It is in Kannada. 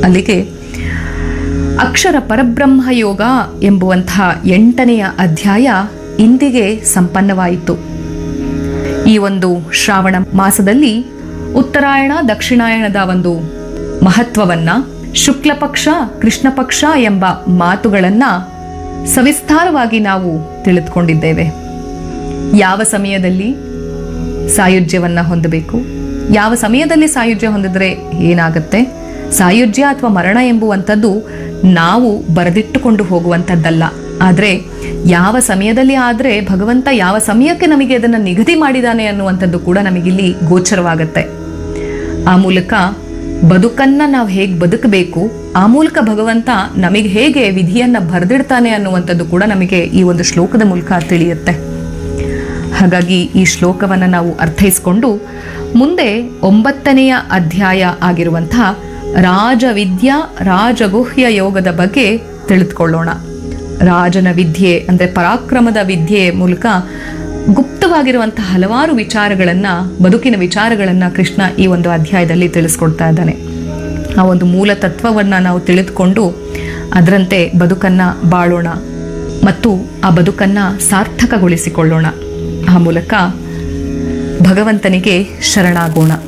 ಅಲ್ಲಿಗೆ ಅಕ್ಷರ ಪರಬ್ರಹ್ಮ ಯೋಗ ಎಂಬುವಂತಹ ಎಂಟನೆಯ ಅಧ್ಯಾಯ ಇಂದಿಗೆ ಸಂಪನ್ನವಾಯಿತು ಈ ಒಂದು ಶ್ರಾವಣ ಮಾಸದಲ್ಲಿ ಉತ್ತರಾಯಣ ದಕ್ಷಿಣಾಯಣದ ಒಂದು ಮಹತ್ವವನ್ನ ಶುಕ್ಲ ಪಕ್ಷ ಕೃಷ್ಣ ಪಕ್ಷ ಎಂಬ ಮಾತುಗಳನ್ನ ಸವಿಸ್ತಾರವಾಗಿ ನಾವು ತಿಳಿದುಕೊಂಡಿದ್ದೇವೆ ಯಾವ ಸಮಯದಲ್ಲಿ ಸಾಯುಜ್ಯವನ್ನ ಹೊಂದಬೇಕು ಯಾವ ಸಮಯದಲ್ಲಿ ಸಾಯುಜ್ಯ ಹೊಂದಿದ್ರೆ ಏನಾಗುತ್ತೆ ಸಾಯುಜ್ಯ ಅಥವಾ ಮರಣ ಎಂಬುವಂಥದ್ದು ನಾವು ಬರೆದಿಟ್ಟುಕೊಂಡು ಹೋಗುವಂಥದ್ದಲ್ಲ ಆದರೆ ಯಾವ ಸಮಯದಲ್ಲಿ ಆದರೆ ಭಗವಂತ ಯಾವ ಸಮಯಕ್ಕೆ ನಮಗೆ ಅದನ್ನು ನಿಗದಿ ಮಾಡಿದಾನೆ ಅನ್ನುವಂಥದ್ದು ಕೂಡ ನಮಗಿಲ್ಲಿ ಗೋಚರವಾಗುತ್ತೆ ಆ ಮೂಲಕ ಬದುಕನ್ನ ನಾವು ಹೇಗೆ ಬದುಕಬೇಕು ಆ ಮೂಲಕ ಭಗವಂತ ನಮಗೆ ಹೇಗೆ ವಿಧಿಯನ್ನ ಬರೆದಿಡ್ತಾನೆ ಅನ್ನುವಂಥದ್ದು ಕೂಡ ನಮಗೆ ಈ ಒಂದು ಶ್ಲೋಕದ ಮೂಲಕ ತಿಳಿಯುತ್ತೆ ಹಾಗಾಗಿ ಈ ಶ್ಲೋಕವನ್ನು ನಾವು ಅರ್ಥೈಸಿಕೊಂಡು ಮುಂದೆ ಒಂಬತ್ತನೆಯ ಅಧ್ಯಾಯ ಆಗಿರುವಂತಹ ರಾಜವಿದ್ಯಾ ರಾಜಗುಹ್ಯ ಯೋಗದ ಬಗ್ಗೆ ತಿಳಿದುಕೊಳ್ಳೋಣ ರಾಜನ ವಿದ್ಯೆ ಅಂದರೆ ಪರಾಕ್ರಮದ ವಿದ್ಯೆ ಮೂಲಕ ಗುಪ್ತವಾಗಿರುವಂತಹ ಹಲವಾರು ವಿಚಾರಗಳನ್ನ ಬದುಕಿನ ವಿಚಾರಗಳನ್ನ ಕೃಷ್ಣ ಈ ಒಂದು ಅಧ್ಯಾಯದಲ್ಲಿ ತಿಳಿಸ್ಕೊಡ್ತಾ ಇದ್ದಾನೆ ಆ ಒಂದು ಮೂಲ ತತ್ವವನ್ನ ನಾವು ತಿಳಿದುಕೊಂಡು ಅದರಂತೆ ಬದುಕನ್ನ ಬಾಳೋಣ ಮತ್ತು ಆ ಬದುಕನ್ನ ಸಾರ್ಥಕಗೊಳಿಸಿಕೊಳ್ಳೋಣ ಆ ಮೂಲಕ ಭಗವಂತನಿಗೆ ಶರಣಾಗೋಣ